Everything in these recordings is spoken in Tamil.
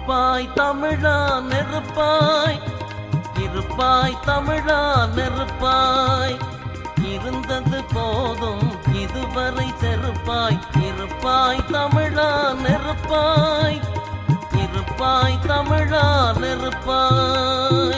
இருப்பாய் தமிழா நெருப்பாய் இருப்பாய் தமிழா நெருப்பாய் இருந்தது போதும் இதுவரை செருப்பாய் இருப்பாய் தமிழா நெருப்பாய் இருப்பாய் தமிழா நெருப்பாய்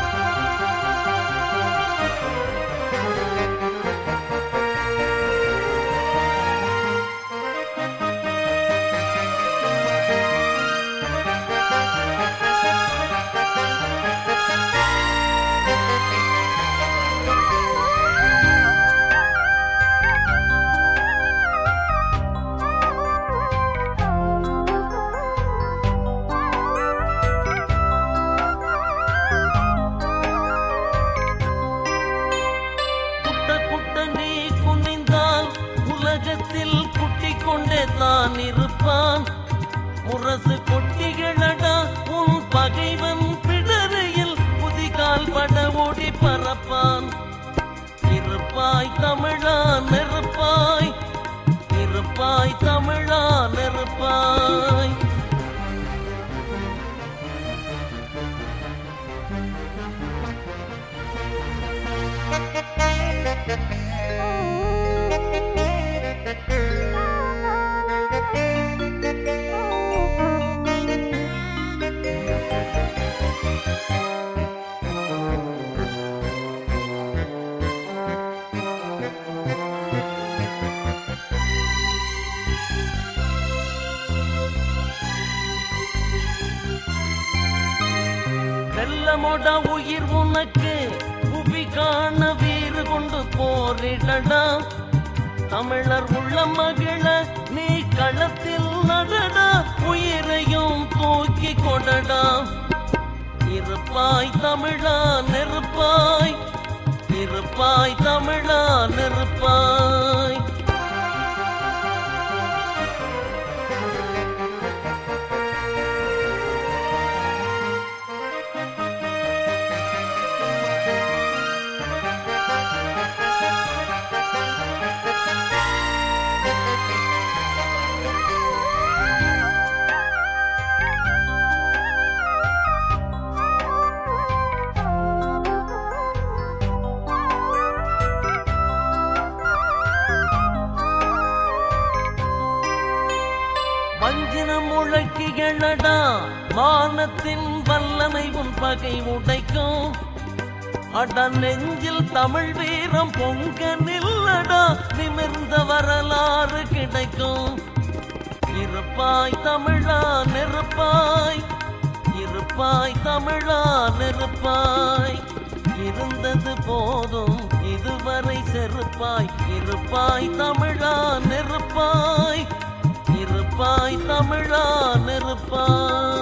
குட்ட குட்ட நீ குனிந்தால் உலகத்தில் குட்டிக் கொண்டே தான் இருப்பான் முரசு கொட்டிகளடா உன் பகைவன் பிடரியில் புதிகால் பட ஓடி பறப்பான் இருப்பாய் தமிழா நெருப்பாய் இருப்பாய் தமிழா நெருப்பாய் வெள்ளமோட உயிர் உனக்கு புவி காண வீறு கொண்டு போரிடடா தமிழர் உள்ள மகிழ நீ களத்தில் நடடா உயிரையும் தூக்கி கொடடா இருப்பாய் தமிழா நெருப்பாய் இருப்பாய் தமிழா நெருப்பாய் வஞ்சினம் முழக்கிகளடா வானத்தின் வல்லமை உன் பகை உடைக்கும் அட நெஞ்சில் தமிழ் வீரம் பொங்க நில்லடா நிமிர்ந்த வரலாறு கிடைக்கும் இருப்பாய் தமிழா நெருப்பாய் இருப்பாய் தமிழா நெருப்பாய் இருந்தது போதும் இதுவரை செருப்பாய் இருப்பாய் தமிழா நெருப்பாய் இருப்பாய் தமிழா நெருப்பாய்